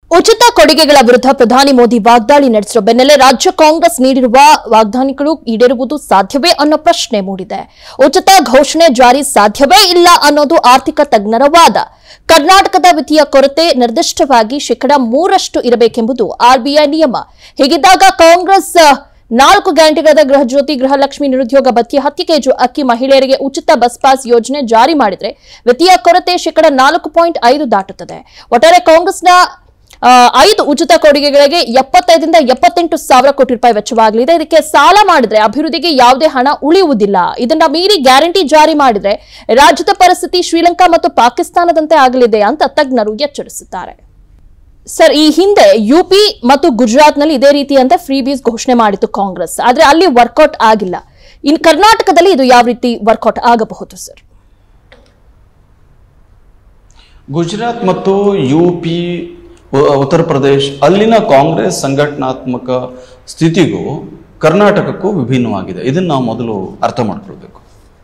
ಉಚಿತ ಕೊಡುಗೆಗಳ ವಿರುದ್ಧ ಪ್ರಧಾನಿ ಮೋದಿ ವಾಗ್ದಾಳಿ ನಡೆಸಿರುವ ಬೆನ್ನಲ್ಲೇ ರಾಜ್ಯ ಕಾಂಗ್ರೆಸ್ ನೀಡಿರುವ ವಾಗ್ದಾನಿಗಳು ಈಡೇರುವುದು ಸಾಧ್ಯವೇ ಅನ್ನೋ ಪ್ರಶ್ನೆ ಮೂಡಿದೆ ಉಚಿತ ಘೋಷಣೆ ಜಾರಿ ಸಾಧ್ಯವೇ ಇಲ್ಲ ಅನ್ನೋದು ಆರ್ಥಿಕ ತಜ್ಞರ ವಾದ ಕರ್ನಾಟಕದ ವಿತ್ತೀಯ ಕೊರತೆ ನಿರ್ದಿಷ್ಟವಾಗಿ ಶೇಕಡ ಮೂರಷ್ಟು ಇರಬೇಕೆಂಬುದು ಆರ್ಬಿಐ ನಿಯಮ ಹೀಗಿದ್ದಾಗ ಕಾಂಗ್ರೆಸ್ ನಾಲ್ಕು ಗ್ಯಾರಂಟಿಗಳಾದ ಗೃಹ ಜ್ಯೋತಿ ಗೃಹಲಕ್ಷ್ಮಿ ನಿರುದ್ಯೋಗ ಭತ್ಯೆ ಹತ್ತು ಕೆಜಿ ಅಕ್ಕಿ ಮಹಿಳೆಯರಿಗೆ ಉಚಿತ ಬಸ್ ಪಾಸ್ ಯೋಜನೆ ಜಾರಿ ಮಾಡಿದ್ರೆ ವಿತ್ತೀಯ ಕೊರತೆ ಶೇಕಡ ನಾಲ್ಕು ಪಾಯಿಂಟ್ ಐದು ದಾಟುತ್ತದೆ ಒಟ್ಟಾರೆ ಕಾಂಗ್ರೆಸ್ನ ಆ, ಐದು ಉಚಿತ ಕೊಡುಗೆಗಳಿಗೆ ಎಪ್ಪತ್ತೈದರಿಂದ ಎಪ್ಪತ್ತೆಂಟು ಸಾವಿರ ಕೋಟಿ ರೂಪಾಯಿ ವೆಚ್ಚವಾಗಲಿದೆ ಇದಕ್ಕೆ ಸಾಲ ಮಾಡಿದ್ರೆ ಅಭಿವೃದ್ಧಿಗೆ ಯಾವುದೇ ಹಣ ಉಳಿಯುವುದಿಲ್ಲ ಇದನ್ನ ಮೀರಿ ಗ್ಯಾರಂಟಿ ಜಾರಿ ಮಾಡಿದ್ರೆ ರಾಜ್ಯದ ಪರಿಸ್ಥಿತಿ ಶ್ರೀಲಂಕಾ ಮತ್ತು ಪಾಕಿಸ್ತಾನದಂತೆ ಆಗಲಿದೆ ಅಂತ ತಜ್ಞರು ಎಚ್ಚರಿಸಿದ್ದಾರೆ ಸರ್ ಈ ಹಿಂದೆ ಯುಪಿ ಮತ್ತು ಗುಜರಾತ್ನಲ್ಲಿ ಇದೇ ರೀತಿಯಂತೆ ಫ್ರೀ ಬೀಸ್ ಘೋಷಣೆ ಮಾಡಿತ್ತು ಕಾಂಗ್ರೆಸ್ ಆದ್ರೆ ಅಲ್ಲಿ ವರ್ಕೌಟ್ ಆಗಿಲ್ಲ ಇನ್ನು ಕರ್ನಾಟಕದಲ್ಲಿ ಇದು ಯಾವ ರೀತಿ ವರ್ಕೌಟ್ ಆಗಬಹುದು ಸರ್ ಗುಜರಾತ್ ಮತ್ತು ಯು ಪಿ ಉತ್ತರ ಪ್ರದೇಶ್ ಅಲ್ಲಿನ ಕಾಂಗ್ರೆಸ್ ಸಂಘಟನಾತ್ಮಕ ಸ್ಥಿತಿಗೂ ಕರ್ನಾಟಕಕ್ಕೂ ವಿಭಿನ್ನವಾಗಿದೆ ಇದನ್ನು ನಾವು ಮೊದಲು ಅರ್ಥ ಮಾಡ್ಕೊಳ್ಬೇಕು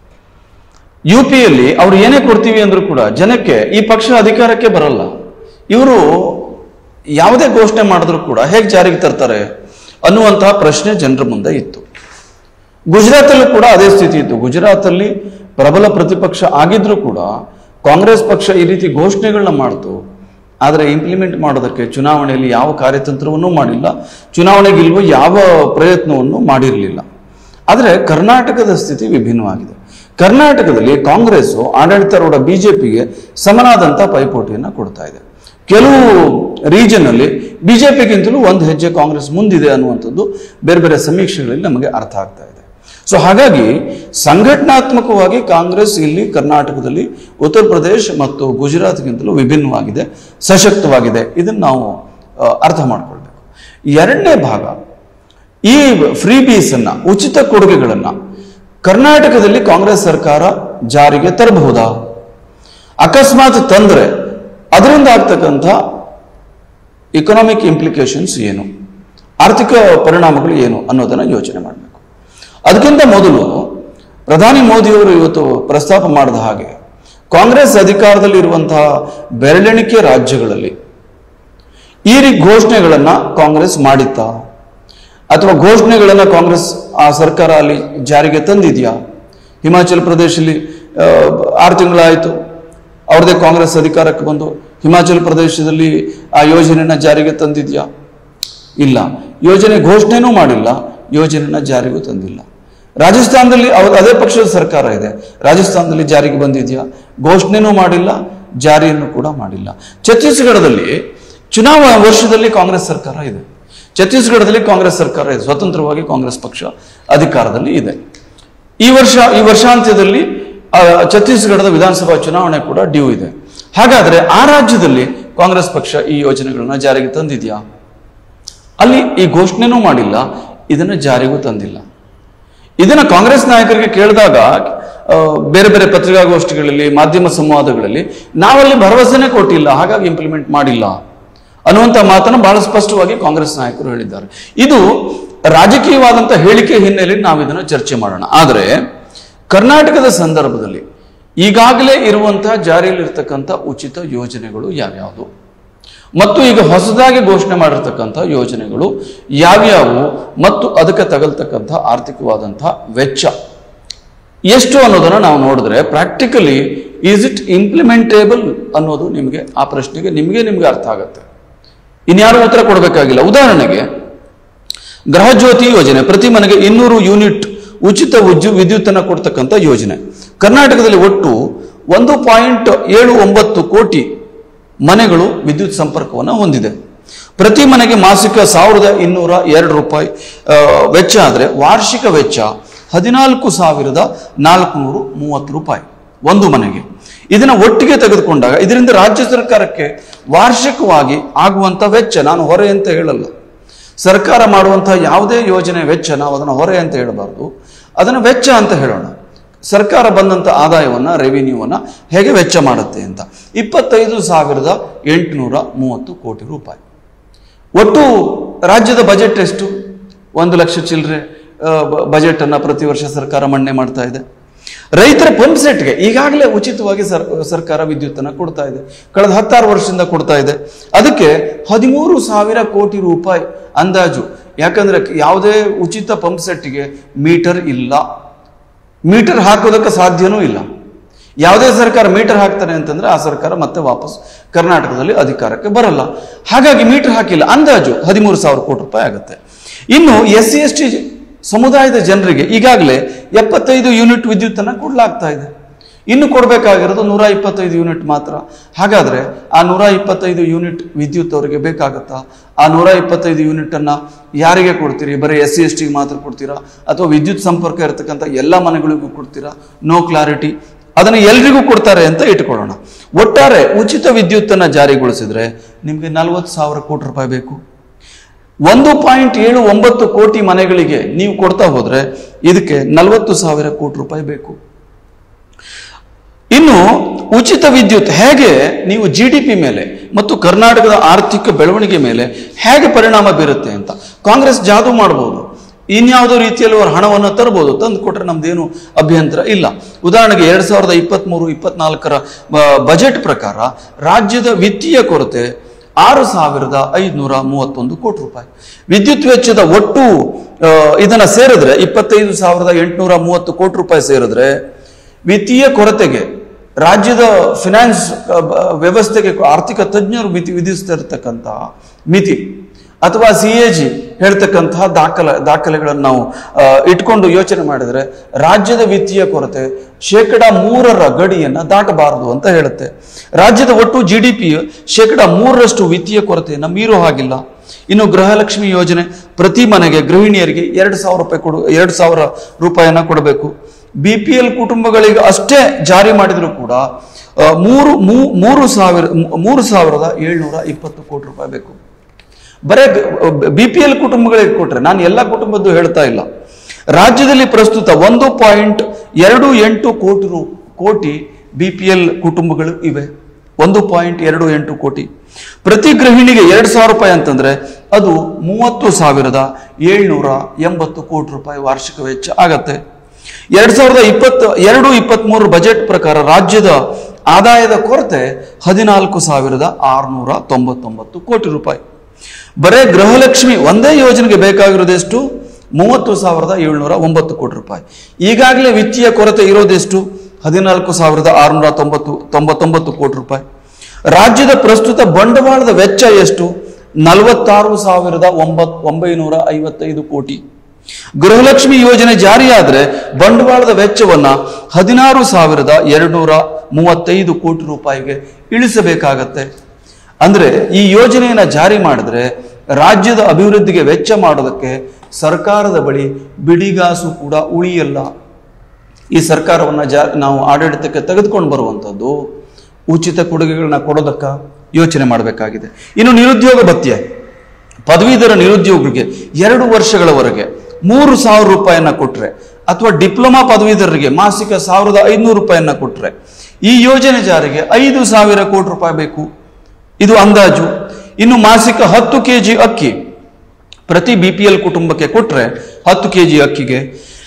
ಯು ಪಿಯಲ್ಲಿ ಅವ್ರು ಏನೇ ಕೊಡ್ತೀವಿ ಅಂದ್ರೂ ಕೂಡ ಜನಕ್ಕೆ ಈ ಪಕ್ಷ ಅಧಿಕಾರಕ್ಕೆ ಬರಲ್ಲ ಇವರು ಯಾವುದೇ ಘೋಷಣೆ ಮಾಡಿದ್ರು ಕೂಡ ಹೇಗೆ ಜಾರಿಗೆ ತರ್ತಾರೆ ಅನ್ನುವಂತಹ ಪ್ರಶ್ನೆ ಜನರ ಮುಂದೆ ಇತ್ತು ಗುಜರಾತಲ್ಲೂ ಕೂಡ ಅದೇ ಸ್ಥಿತಿ ಇತ್ತು ಗುಜರಾತಲ್ಲಿ ಪ್ರಬಲ ಪ್ರತಿಪಕ್ಷ ಆಗಿದ್ರೂ ಕೂಡ ಕಾಂಗ್ರೆಸ್ ಪಕ್ಷ ಈ ರೀತಿ ಘೋಷಣೆಗಳನ್ನ ಮಾಡ್ತು ಆದರೆ ಇಂಪ್ಲಿಮೆಂಟ್ ಮಾಡೋದಕ್ಕೆ ಚುನಾವಣೆಯಲ್ಲಿ ಯಾವ ಕಾರ್ಯತಂತ್ರವನ್ನೂ ಮಾಡಿಲ್ಲ ಚುನಾವಣೆ ಗೆಲ್ಲುವ ಯಾವ ಪ್ರಯತ್ನವನ್ನು ಮಾಡಿರಲಿಲ್ಲ ಆದರೆ ಕರ್ನಾಟಕದ ಸ್ಥಿತಿ ವಿಭಿನ್ನವಾಗಿದೆ ಕರ್ನಾಟಕದಲ್ಲಿ ಕಾಂಗ್ರೆಸ್ಸು ಆಡಳಿತಾರೂಢ ಬಿಜೆಪಿಗೆ ಸಮನಾದಂಥ ಪೈಪೋಟಿಯನ್ನು ಕೊಡ್ತಾ ಇದೆ ಕೆಲವು ರೀಜನ್ ಅಲ್ಲಿ ಬಿಜೆಪಿಗಿಂತಲೂ ಒಂದು ಹೆಜ್ಜೆ ಕಾಂಗ್ರೆಸ್ ಮುಂದಿದೆ ಅನ್ನುವಂಥದ್ದು ಬೇರೆ ಬೇರೆ ಸಮೀಕ್ಷೆಗಳಲ್ಲಿ ನಮಗೆ ಅರ್ಥ ಆಗ್ತಾ ಇದೆ ಸೊ ಹಾಗಾಗಿ ಸಂಘಟನಾತ್ಮಕವಾಗಿ ಕಾಂಗ್ರೆಸ್ ಇಲ್ಲಿ ಕರ್ನಾಟಕದಲ್ಲಿ ಉತ್ತರ ಪ್ರದೇಶ್ ಮತ್ತು ಗುಜರಾತ್ಗಿಂತಲೂ ವಿಭಿನ್ನವಾಗಿದೆ ಸಶಕ್ತವಾಗಿದೆ ಇದನ್ನು ನಾವು ಆ, ಅರ್ಥ ಮಾಡ್ಕೊಳ್ಬೇಕು ಎರಡನೇ ಭಾಗ ಈ ಫ್ರೀ ಬೀಸನ್ನ ಉಚಿತ ಕೊಡುಗೆಗಳನ್ನ ಕರ್ನಾಟಕದಲ್ಲಿ ಕಾಂಗ್ರೆಸ್ ಸರ್ಕಾರ ಜಾರಿಗೆ ತರಬಹುದಾ ಅಕಸ್ಮಾತ್ ತಂದ್ರೆ ಅದರಿಂದ ಆಗ್ತಕ್ಕಂಥ ಇಕನಾಮಿಕ್ ಇಂಪ್ಲಿಕೇಶನ್ಸ್ ಏನು ಆರ್ಥಿಕ ಪರಿಣಾಮಗಳು ಏನು ಅನ್ನೋದನ್ನ ಯೋಚನೆ ಮಾಡಬೇಕು ಅದಕ್ಕಿಂತ ಮೊದಲು ಪ್ರಧಾನಿ ಮೋದಿಯವರು ಇವತ್ತು ಪ್ರಸ್ತಾಪ ಮಾಡಿದ ಹಾಗೆ ಕಾಂಗ್ರೆಸ್ ಅಧಿಕಾರದಲ್ಲಿ ಇರುವಂತಹ ಬೆರಳೆಣಿಕೆ ರಾಜ್ಯಗಳಲ್ಲಿ ಈ ರೀತಿ ಘೋಷಣೆಗಳನ್ನ ಕಾಂಗ್ರೆಸ್ ಮಾಡಿತ್ತಾ ಅಥವಾ ಘೋಷಣೆಗಳನ್ನ ಕಾಂಗ್ರೆಸ್ ಆ ಸರ್ಕಾರ ಅಲ್ಲಿ ಜಾರಿಗೆ ತಂದಿದೆಯಾ ಹಿಮಾಚಲ ಪ್ರದೇಶದಲ್ಲಿ ಆ, ಆರು ತಿಂಗಳಾಯಿತು ಅವ್ರದೇ ಕಾಂಗ್ರೆಸ್ ಅಧಿಕಾರಕ್ಕೆ ಬಂದು ಹಿಮಾಚಲ ಪ್ರದೇಶದಲ್ಲಿ ಆ ಯೋಜನೆನ ಜಾರಿಗೆ ತಂದಿದ್ಯಾ ಇಲ್ಲ ಯೋಜನೆ ಘೋಷಣೆನೂ ಮಾಡಿಲ್ಲ ಯೋಜನೆನ ಜಾರಿಗೂ ತಂದಿಲ್ಲ ರಾಜಸ್ಥಾನದಲ್ಲಿ ಅವ್ರ ಅದೇ ಪಕ್ಷದ ಸರ್ಕಾರ ಇದೆ ರಾಜಸ್ಥಾನದಲ್ಲಿ ಜಾರಿಗೆ ಬಂದಿದೆಯಾ ಘೋಷಣೆನೂ ಮಾಡಿಲ್ಲ ಜಾರಿಯನ್ನು ಕೂಡ ಮಾಡಿಲ್ಲ ಛತ್ತೀಸ್ಗಢದಲ್ಲಿ ಚುನಾವಣಾ ವರ್ಷದಲ್ಲಿ ಕಾಂಗ್ರೆಸ್ ಸರ್ಕಾರ ಇದೆ ಛತ್ತೀಸ್ಗಢದಲ್ಲಿ ಕಾಂಗ್ರೆಸ್ ಸರ್ಕಾರ ಇದೆ ಸ್ವತಂತ್ರವಾಗಿ ಕಾಂಗ್ರೆಸ್ ಪಕ್ಷ ಅಧಿಕಾರದಲ್ಲಿ ಇದೆ ಈ ವರ್ಷ ಈ ವರ್ಷಾಂತ್ಯದಲ್ಲಿ ಆ, ಛತ್ತೀಸ್ಗಢದ ವಿಧಾನಸಭಾ ಚುನಾವಣೆ ಕೂಡ ಡ್ಯೂ ಇದೆ ಹಾಗಾದ್ರೆ ಆ ರಾಜ್ಯದಲ್ಲಿ ಕಾಂಗ್ರೆಸ್ ಪಕ್ಷ ಈ ಯೋಜನೆಗಳನ್ನ ಜಾರಿಗೆ ತಂದಿದ್ಯಾ ಅಲ್ಲಿ ಈ ಘೋಷಣೆನೂ ಮಾಡಿಲ್ಲ ಇದನ್ನು ಜಾರಿಗೂ ತಂದಿಲ್ಲ ಇದನ್ನ ಕಾಂಗ್ರೆಸ್ ನಾಯಕರಿಗೆ ಕೇಳಿದಾಗ ಆ, ಬೇರೆ ಬೇರೆ ಪತ್ರಿಕಾಗೋಷ್ಠಿಗಳಲ್ಲಿ ಮಾಧ್ಯಮ ಸಂವಾದಗಳಲ್ಲಿ ನಾವಲ್ಲಿ ಭರವಸೆನೇ ಕೊಟ್ಟಿಲ್ಲ ಹಾಗಾಗಿ ಇಂಪ್ಲಿಮೆಂಟ್ ಮಾಡಿಲ್ಲ ಅನ್ನುವಂಥ ಮಾತನ್ನು ಬಹಳ ಸ್ಪಷ್ಟವಾಗಿ ಕಾಂಗ್ರೆಸ್ ನಾಯಕರು ಹೇಳಿದ್ದಾರೆ ಇದು ರಾಜಕೀಯವಾದಂಥ ಹೇಳಿಕೆ ಹಿನ್ನೆಲೆಯಲ್ಲಿ ನಾವು ಇದನ್ನು ಚರ್ಚೆ ಮಾಡೋಣ ಆದರೆ ಕರ್ನಾಟಕದ ಸಂದರ್ಭದಲ್ಲಿ ಈಗಾಗಲೇ ಇರುವಂತಹ ಜಾರಿಯಲ್ಲಿರ್ತಕ್ಕಂಥ ಉಚಿತ ಯೋಜನೆಗಳು ಯಾವ್ಯಾವುದು ಮತ್ತು ಈಗ ಹೊಸದಾಗಿ ಘೋಷಣೆ ಮಾಡಿರ್ತಕ್ಕಂಥ ಯೋಜನೆಗಳು ಯಾವ್ಯಾವು ಮತ್ತು ಅದಕ್ಕೆ ತಗಲ್ತಕ್ಕಂಥ ಆರ್ಥಿಕವಾದಂತಹ ವೆಚ್ಚ ಎಷ್ಟು ಅನ್ನೋದನ್ನು ನಾವು ನೋಡಿದ್ರೆ ಪ್ರಾಕ್ಟಿಕಲಿ ಈಸ್ ಇಟ್ ಇಂಪ್ಲಿಮೆಂಟೇಬಲ್ ಅನ್ನೋದು ನಿಮಗೆ ಆ ಪ್ರಶ್ನೆಗೆ ನಿಮಗೆ ನಿಮಗೆ ಅರ್ಥ ಆಗುತ್ತೆ ಇನ್ಯಾರು ಉತ್ತರ ಕೊಡಬೇಕಾಗಿಲ್ಲ ಉದಾಹರಣೆಗೆ ಗೃಹಜ್ಯೋತಿ ಯೋಜನೆ ಪ್ರತಿ ಮನೆಗೆ ಇನ್ನೂರು ಯೂನಿಟ್ ಉಚಿತ ಉಜ್ಜು ವಿದ್ಯುತ್ತನ್ನು ಕೊಡ್ತಕ್ಕಂಥ ಯೋಜನೆ ಕರ್ನಾಟಕದಲ್ಲಿ ಒಟ್ಟು ಒಂದು ಪಾಯಿಂಟ್ ಏಳು ಒಂಬತ್ತು ಕೋಟಿ ಮನೆಗಳು ವಿದ್ಯುತ್ ಸಂಪರ್ಕವನ್ನು ಹೊಂದಿದೆ ಪ್ರತಿ ಮನೆಗೆ ಮಾಸಿಕ ಸಾವಿರದ ಇನ್ನೂರ ಎರಡು ರೂಪಾಯಿ ಆ, ವೆಚ್ಚ ಆದರೆ ವಾರ್ಷಿಕ ವೆಚ್ಚ ಹದಿನಾಲ್ಕು ಸಾವಿರದ ನಾಲ್ಕುನೂರು ಮೂವತ್ತು ರೂಪಾಯಿ ಒಂದು ಮನೆಗೆ ಇದನ್ನ ಒಟ್ಟಿಗೆ ತೆಗೆದುಕೊಂಡಾಗ ಇದರಿಂದ ರಾಜ್ಯ ಸರ್ಕಾರಕ್ಕೆ ವಾರ್ಷಿಕವಾಗಿ ಆಗುವಂಥ ವೆಚ್ಚ ನಾನು ಹೊರೆ ಅಂತ ಹೇಳಲ್ಲ ಸರ್ಕಾರ ಮಾಡುವಂತಹ ಯಾವುದೇ ಯೋಜನೆ ವೆಚ್ಚ ನಾವು ಅದನ್ನು ಹೊರೆ ಅಂತ ಹೇಳಬಾರ್ದು ಅದನ್ನು ವೆಚ್ಚ ಅಂತ ಹೇಳೋಣ ಸರ್ಕಾರ ಬಂದಂಥ ಆದಾಯವನ್ನು ರೆವಿನ್ಯೂವನ್ನು ಹೇಗೆ ವೆಚ್ಚ ಮಾಡುತ್ತೆ ಅಂತ ಇಪ್ಪತ್ತೈದು ಸಾವಿರದ ಎಂಟುನೂರ ಮೂವತ್ತು ಕೋಟಿ ರೂಪಾಯಿ ಒಟ್ಟು ರಾಜ್ಯದ ಬಜೆಟ್ ಎಷ್ಟು ಒಂದು ಲಕ್ಷ ಚಿಲ್ಲರೆ ಬಜೆಟನ್ನು ಪ್ರತಿ ವರ್ಷ ಸರ್ಕಾರ ಮಂಡನೆ ಮಾಡ್ತಾ ಇದೆ ರೈತರ ಪಂಪ್ ಸೆಟ್ಗೆ ಈಗಾಗಲೇ ಉಚಿತವಾಗಿ ಸರ್ ಸರ್ಕಾರ ವಿದ್ಯುತ್ತನ್ನು ಕೊಡ್ತಾ ಇದೆ ಕಳೆದ ಹತ್ತಾರು ವರ್ಷದಿಂದ ಕೊಡ್ತಾ ಇದೆ ಅದಕ್ಕೆ ಹದಿಮೂರು ಸಾವಿರ ಕೋಟಿ ರೂಪಾಯಿ ಅಂದಾಜು ಯಾಕಂದ್ರೆ ಯಾವುದೇ ಉಚಿತ ಪಂಪ್ ಸೆಟ್ಗೆ ಮೀಟರ್ ಇಲ್ಲ ಮೀಟರ್ ಹಾಕೋದಕ್ಕೆ ಸಾಧ್ಯನೂ ಇಲ್ಲ ಯಾವುದೇ ಸರ್ಕಾರ ಮೀಟರ್ ಹಾಕ್ತಾನೆ ಅಂತಂದ್ರೆ ಆ ಸರ್ಕಾರ ಮತ್ತೆ ವಾಪಸ್ ಕರ್ನಾಟಕದಲ್ಲಿ ಅಧಿಕಾರಕ್ಕೆ ಬರಲ್ಲ ಹಾಗಾಗಿ ಮೀಟರ್ ಹಾಕಿಲ್ಲ ಅಂದಾಜು ಹದಿಮೂರು ಸಾವಿರ ಕೋಟಿ ರೂಪಾಯಿ ಆಗುತ್ತೆ ಇನ್ನು ಎಸ್ ಸಿ ಎಸ್ ಟಿ ಸಮುದಾಯದ ಜನರಿಗೆ ಈಗಾಗಲೇ ಎಪ್ಪತ್ತೈದು ಯೂನಿಟ್ ವಿದ್ಯುತ್ತನ್ನು ಕೊಡಲಾಗ್ತಾ ಇದೆ ಇನ್ನು ಕೊಡಬೇಕಾಗಿರೋದು ನೂರ ಇಪ್ಪತ್ತೈದು ಯೂನಿಟ್ ಮಾತ್ರ ಹಾಗಾದ್ರೆ ಆ ನೂರ ಇಪ್ಪತ್ತೈದು ಯೂನಿಟ್ ವಿದ್ಯುತ್ ಅವರಿಗೆ ಬೇಕಾಗತ್ತಾ ಆ ನೂರ ಇಪ್ಪತ್ತೈದು ಯೂನಿಟ್ ಅನ್ನ ಯಾರಿಗೆ ಕೊಡ್ತೀರಿ ಬರೀ ಎಸ್ ಸಿ ಎಸ್ ಟಿಗೆ ಮಾತ್ರ ಕೊಡ್ತೀರಾ ಅಥವಾ ವಿದ್ಯುತ್ ಸಂಪರ್ಕ ಇರತಕ್ಕಂಥ ಎಲ್ಲ ಮನೆಗಳಿಗೂ ಕೊಡ್ತೀರಾ ನೋ ಕ್ಲಾರಿಟಿ ಅದನ್ನು ಎಲ್ರಿಗೂ ಕೊಡ್ತಾರೆ ಅಂತ ಇಟ್ಕೊಳ್ಳೋಣ ಒಟ್ಟಾರೆ ಉಚಿತ ವಿದ್ಯುತ್ತನ್ನು ಜಾರಿಗೊಳಿಸಿದ್ರೆ ನಿಮಗೆ ನಲವತ್ತು ಸಾವಿರ ಕೋಟಿ ರೂಪಾಯಿ ಬೇಕು ಒಂದು ಪಾಯಿಂಟ್ ಏಳು ಒಂಬತ್ತು ಕೋಟಿ ಮನೆಗಳಿಗೆ ನೀವು ಕೊಡ್ತಾ ಹೋದ್ರೆ ಇದಕ್ಕೆ ನಲವತ್ತು ಸಾವಿರ ಕೋಟಿ ರೂಪಾಯಿ ಬೇಕು ಇನ್ನು ಉಚಿತ ವಿದ್ಯುತ್ ಹೇಗೆ ನೀವು ಜಿ ಡಿ ಪಿ ಮೇಲೆ ಮತ್ತು ಕರ್ನಾಟಕದ ಆರ್ಥಿಕ ಬೆಳವಣಿಗೆ ಮೇಲೆ ಹೇಗೆ ಪರಿಣಾಮ ಬೀರುತ್ತೆ ಅಂತ ಕಾಂಗ್ರೆಸ್ ಜಾದು ಮಾಡಬಹುದು ಇನ್ಯಾವುದೋ ರೀತಿಯಲ್ಲಿ ಅವರು ಹಣವನ್ನು ತರಬಹುದು ತಂದು ಕೊಟ್ರೆ ನಮ್ದೇನು ಅಭ್ಯಂತರ ಇಲ್ಲ ಉದಾಹರಣೆಗೆ ಎರಡ್ ಸಾವಿರದ ಇಪ್ಪತ್ತ್ಮೂರು ಇಪ್ಪತ್ನಾಲ್ಕರ ಬಜೆಟ್ ಪ್ರಕಾರ ರಾಜ್ಯದ ವಿತ್ತೀಯ ಕೊರತೆ ಆರು ಸಾವಿರದ ಐದುನೂರ ಮೂವತ್ತೊಂದು ಕೋಟಿ ರೂಪಾಯಿ ವಿದ್ಯುತ್ ವೆಚ್ಚದ ಒಟ್ಟು ಆ, ಇದನ್ನ ಸೇರಿದ್ರೆ ಇಪ್ಪತ್ತೈದು ಸಾವಿರದ ಎಂಟುನೂರ ಮೂವತ್ತು ಕೋಟಿ ರೂಪಾಯಿ ಸೇರಿದ್ರೆ ವಿತ್ತೀಯ ಕೊರತೆಗೆ ರಾಜ್ಯದ ಫಿನಾನ್ಸ್ ಅ, ಬ- ವ್ಯವಸ್ಥೆಗೆ ಆರ್ಥಿಕ ತಜ್ಞರು ಮಿತಿ ವಿಧಿಸ್ತಿರ್ತಕ್ಕಂಥ ಮಿತಿ ಅಥವಾ ಸಿ ಎ ಜಿ ಹೇಳ್ತಕ್ಕಂತಹ ದಾಖಲೆ ದಾಖಲೆಗಳನ್ನು ನಾವು ಆ, ಇಟ್ಕೊಂಡು ಯೋಚನೆ ಮಾಡಿದರೆ ರಾಜ್ಯದ ವಿತ್ತೀಯ ಕೊರತೆ ಶೇಕಡ ಮೂರರ ಗಡಿಯನ್ನು ದಾಟಬಾರದು ಅಂತ ಹೇಳುತ್ತೆ ರಾಜ್ಯದ ಒಟ್ಟು ಜಿ ಡಿ ಪಿ ಶೇಕಡ ಮೂರರಷ್ಟು ವಿತ್ತೀಯ ಕೊರತೆಯನ್ನು ಮೀರೋ ಹಾಗಿಲ್ಲ ಇನ್ನು ಗೃಹಲಕ್ಷ್ಮಿ ಯೋಜನೆ ಪ್ರತಿ ಮನೆಗೆ ಗೃಹಿಣಿಯರಿಗೆ ಎರಡು ಸಾವಿರ ರೂಪಾಯಿ ಕೊಡು ಎರಡು ಸಾವಿರ ರೂಪಾಯಿಯನ್ನ ಕೊಡಬೇಕು ಬಿ ಪಿ ಎಲ್ ಕುಟುಂಬಗಳಿಗೆ ಅಷ್ಟೇ ಜಾರಿ ಮಾಡಿದ್ರು ಕೂಡ ಆ, ಮೂರು ಮೂ- ಮೂರು ಸಾವಿರ ಮೂರು ಸಾವಿರದ ಏಳ್ನೂರ ಇಪ್ಪತ್ತು ಕೋಟಿ ರೂಪಾಯಿ ಬೇಕು ಬರೇ ಬಿ ಪಿ ಎಲ್ ಕುಟುಂಬಗಳಿಗೆ ಕೊಟ್ರೆ ನಾನು ಎಲ್ಲ ಕುಟುಂಬದ್ದು ಹೇಳ್ತಾ ಇಲ್ಲ ರಾಜ್ಯದಲ್ಲಿ ಪ್ರಸ್ತುತ ಒಂದು ಪಾಯಿಂಟ್ ಎರಡು ಎಂಟು ಕೋಟಿ ರು ಕೋಟಿ ಬಿ ಪಿ ಎಲ್ ಕುಟುಂಬಗಳು ಇವೆ ಒಂದು ಪಾಯಿಂಟ್ ಎರಡು ಎಂಟು ಕೋಟಿ ಪ್ರತಿ ಗೃಹಿಣಿಗೆ ಎರಡು ಸಾವಿರ ರೂಪಾಯಿ ಅಂತಂದ್ರೆ ಅದು ಮೂವತ್ತು ಸಾವಿರದ ಏಳ್ನೂರ ಎಂಬತ್ತು ಕೋಟಿ ರೂಪಾಯಿ ವಾರ್ಷಿಕ ವೆಚ್ಚ ಆಗತ್ತೆ ಎರಡ್ ಸಾವಿರದ ಇಪ್ಪತ್ತು ಎರಡು ಇಪ್ಪತ್ತ್ಮೂರು ಬಜೆಟ್ ಪ್ರಕಾರ ರಾಜ್ಯದ ಆದಾಯದ ಕೊರತೆ ಹದಿನಾಲ್ಕು ಸಾವಿರದ ಆರುನೂರ ತೊಂಬತ್ತೊಂಬತ್ತು ಕೋಟಿ ರೂಪಾಯಿ ಬರೇ ಗೃಹಲಕ್ಷ್ಮಿ ಒಂದೇ ಯೋಜನೆಗೆ ಬೇಕಾಗಿರೋದೆಷ್ಟು ಮೂವತ್ತು ಸಾವಿರದ ಏಳ್ನೂರ ಒಂಬತ್ತು ಕೋಟಿ ರೂಪಾಯಿ ಈಗಾಗಲೇ ವಿತ್ತೀಯ ಕೊರತೆ ಇರೋದೆಷ್ಟು ಹದಿನಾಲ್ಕು ಸಾವಿರದ ಆರುನೂರ ತೊಂಬತ್ತು ತೊಂಬತ್ತೊಂಬತ್ತು ಕೋಟಿ ರೂಪಾಯಿ ರಾಜ್ಯದ ಪ್ರಸ್ತುತ ಬಂಡವಾಳದ ವೆಚ್ಚ ಎಷ್ಟು ನಲವತ್ತಾರು ಸಾವಿರದ ಒಂಬತ್ ಒಂಬೈನೂರ ಐವತ್ತೈದು ಕೋಟಿ ಗೃಹಲಕ್ಷ್ಮಿ ಯೋಜನೆ ಜಾರಿಯಾದ್ರೆ ಬಂಡವಾಳದ ವೆಚ್ಚವನ್ನ ಹದಿನಾರು ಸಾವಿರದ ಎರಡ್ನೂರ ಮೂವತ್ತೈದು ಕೋಟಿ ರೂಪಾಯಿಗೆ ಇಳಿಸಬೇಕಾಗತ್ತೆ ಅಂದ್ರೆ ಈ ಯೋಜನೆಯನ್ನ ಜಾರಿ ಮಾಡಿದ್ರೆ ರಾಜ್ಯದ ಅಭಿವೃದ್ಧಿಗೆ ವೆಚ್ಚ ಮಾಡೋದಕ್ಕೆ ಸರ್ಕಾರದ ಬಳಿ ಬಿಡಿಗಾಸು ಕೂಡ ಉಳಿಯಲ್ಲ ಈ ಸರ್ಕಾರವನ್ನ ಜಾ ನಾವು ಆಡಳಿತಕ್ಕೆ ತೆಗೆದುಕೊಂಡು ಬರುವಂಥದ್ದು ಉಚಿತ ಕೊಡುಗೆಗಳನ್ನ ಕೊಡೋದಕ್ಕ ಯೋಚನೆ ಮಾಡಬೇಕಾಗಿದೆ ಇನ್ನು ನಿರುದ್ಯೋಗ ಭತ್ಯೆ ಪದವೀಧರ ನಿರುದ್ಯೋಗಿಗೆ ಎರಡು ವರ್ಷಗಳವರೆಗೆ ಮೂರು ಸಾವಿರ ರೂಪಾಯಿಯನ್ನ ಕೊಟ್ರೆ ಅಥವಾ ಡಿಪ್ಲೊಮಾ ಪದವೀಧರರಿಗೆ ಮಾಸಿಕ ಸಾವಿರದ ಐದುನೂರು ರೂಪಾಯಿಯನ್ನ ಕೊಟ್ರೆ ಈ ಯೋಜನೆ ಜಾರಿಗೆ ಐದು ಸಾವಿರ ಕೋಟಿ ರೂಪಾಯಿ ಬೇಕು ಇದು ಅಂದಾಜು ಇನ್ನು ಮಾಸಿಕ ಹತ್ತು ಕೆ ಜಿ ಅಕ್ಕಿ ಪ್ರತಿ ಬಿ ಪಿ ಎಲ್ ಕುಟುಂಬಕ್ಕೆ ಕೊಟ್ರೆ ಹತ್ತು ಕೆ ಜಿ ಅಕ್ಕಿಗೆ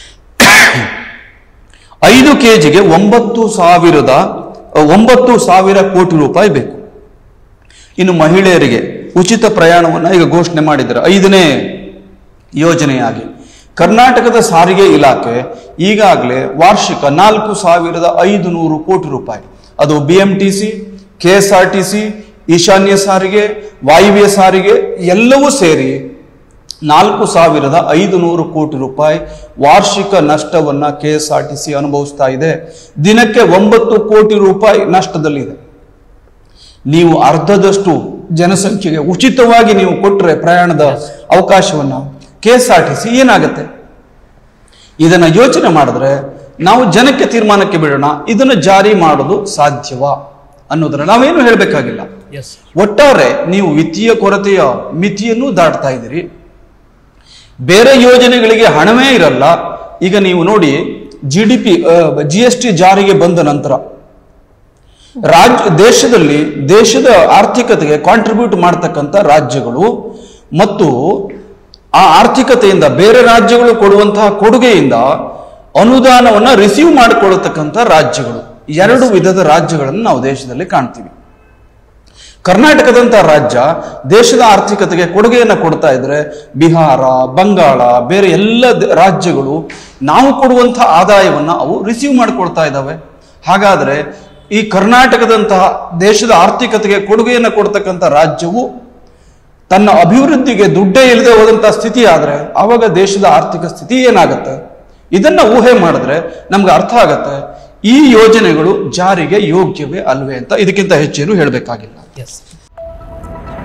ಐದು ಕೆ ಜಿಗೆ ಒಂಬತ್ತು ಸಾವಿರದ ಒಂಬತ್ತು ಸಾವಿರ ಕೋಟಿ ರೂಪಾಯಿ ಬೇಕು ಇನ್ನು ಮಹಿಳೆಯರಿಗೆ ಉಚಿತ ಪ್ರಯಾಣವನ್ನು ಈಗ ಘೋಷಣೆ ಮಾಡಿದ್ದಾರೆ ಐದನೇ ಯೋಜನೆಯಾಗಿ ಕರ್ನಾಟಕದ ಸಾರಿಗೆ ಇಲಾಖೆ ಈಗಾಗಲೇ ವಾರ್ಷಿಕ ನಾಲ್ಕು ಸಾವಿರದ ಐದು ನೂರು ಕೋಟಿ ರೂಪಾಯಿ ಅದು B M T C K S R T C ಈಶಾನ್ಯ ಸಾರಿಗೆ ವಾಯುವ್ಯ ಸಾರಿಗೆ ಎಲ್ಲವೂ ಸೇರಿ ನಾಲ್ಕು ಸಾವಿರದ ಐದು ನೂರು ಕೋಟಿ ರೂಪಾಯಿ ವಾರ್ಷಿಕ ನಷ್ಟವನ್ನ K S R T C ಅನುಭವಿಸ್ತಾ ಇದೆ ದಿನಕ್ಕೆ ಒಂಬತ್ತು ಕೋಟಿ ರೂಪಾಯಿ ನಷ್ಟದಲ್ಲಿದೆ ನೀವು ಅರ್ಧದಷ್ಟು ಜನಸಂಖ್ಯೆಗೆ ಉಚಿತವಾಗಿ ನೀವು ಕೊಟ್ಟರೆ ಪ್ರಯಾಣದ ಅವಕಾಶವನ್ನ K S R T C ಏನಾಗುತ್ತೆ ಇದನ್ನ ಯೋಚನೆ ಮಾಡಿದ್ರೆ ನಾವು ಜನಕ್ಕೆ ತೀರ್ಮಾನಕ್ಕೆ ಬಿಡೋಣ ಇದನ್ನು ಜಾರಿ ಮಾಡೋದು ಸಾಧ್ಯವಾ ಅನ್ನೋದನ್ನ ನಾವೇನು ಹೇಳಬೇಕಾಗಿಲ್ಲ ಎಸ್ ಒಟ್ಟಾರೆ ನೀವು ವಿತ್ತೀಯ ಕೊರತೆಯ ಮಿತಿಯನ್ನು ದಾಟ್ತಾ ಇದ್ದೀರಿ ಬೇರೆ ಯೋಜನೆಗಳಿಗೆ ಹಣವೇ ಇರಲ್ಲ ಈಗ ನೀವು ನೋಡಿ G D P G S T ಜಾರಿಗೆ ಬಂದ ನಂತರ ರಾಜ್ಯ ದೇಶದಲ್ಲಿ ದೇಶದ ಆರ್ಥಿಕತೆಗೆ ಕಾಂಟ್ರಿಬ್ಯೂಟ್ ಮಾಡ್ತಕ್ಕಂಥ ರಾಜ್ಯಗಳು ಮತ್ತು ಆ ಆರ್ಥಿಕತೆಯಿಂದ ಬೇರೆ ರಾಜ್ಯಗಳು ಕೊಡುವಂತಹ ಕೊಡುಗೆಯಿಂದ ಅನುದಾನವನ್ನ ರಿಸೀವ್ ಮಾಡಿಕೊಳ್ಳತಕ್ಕಂಥ ರಾಜ್ಯಗಳು ಎರಡು ವಿಧದ ರಾಜ್ಯಗಳನ್ನು ನಾವು ದೇಶದಲ್ಲಿ ಕಾಣ್ತೀವಿ ಕರ್ನಾಟಕದಂತ ರಾಜ್ಯ ದೇಶದ ಆರ್ಥಿಕತೆಗೆ ಕೊಡುಗೆಯನ್ನು ಕೊಡ್ತಾ ಇದ್ರೆ ಬಿಹಾರ ಬಂಗಾಳ ಬೇರೆ ಎಲ್ಲ ದ- ರಾಜ್ಯಗಳು ನಾವು ಕೊಡುವಂತಹ ಆದಾಯವನ್ನ ಅವು ರಿಸೀವ್ ಮಾಡ್ಕೊಳ್ತಾ ಇದ್ದಾವೆ ಹಾಗಾದ್ರೆ ಈ ಕರ್ನಾಟಕದಂತಹ ದೇಶದ ಆರ್ಥಿಕತೆಗೆ ಕೊಡುಗೆಯನ್ನು ಕೊಡ್ತಕ್ಕಂಥ ರಾಜ್ಯವು ತನ್ನ ಅಭಿವೃದ್ಧಿಗೆ ದುಡ್ಡೇ ಇಲ್ಲದೆ ಹೋದಂತಹ ಸ್ಥಿತಿ ಆದ್ರೆ ಆವಾಗ ದೇಶದ ಆರ್ಥಿಕ ಸ್ಥಿತಿ ಏನಾಗತ್ತೆ ಇದನ್ನ ಊಹೆ ಮಾಡಿದ್ರೆ ನಮ್ಗೆ ಅರ್ಥ ಆಗತ್ತೆ ಈ ಯೋಜನೆಗಳು ಜಾರಿಗೆ ಯೋಗ್ಯವೇ ಅಲ್ವೇ ಅಂತ ಇದಕ್ಕಿಂತ ಹೆಚ್ಚೇನು ಹೇಳಬೇಕಾಗಿಲ್ಲ ಎಸ್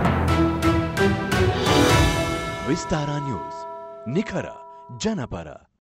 ವಿಸ್ತಾರ ನ್ಯೂಸ್ ನಿಖರ ಜನಪರ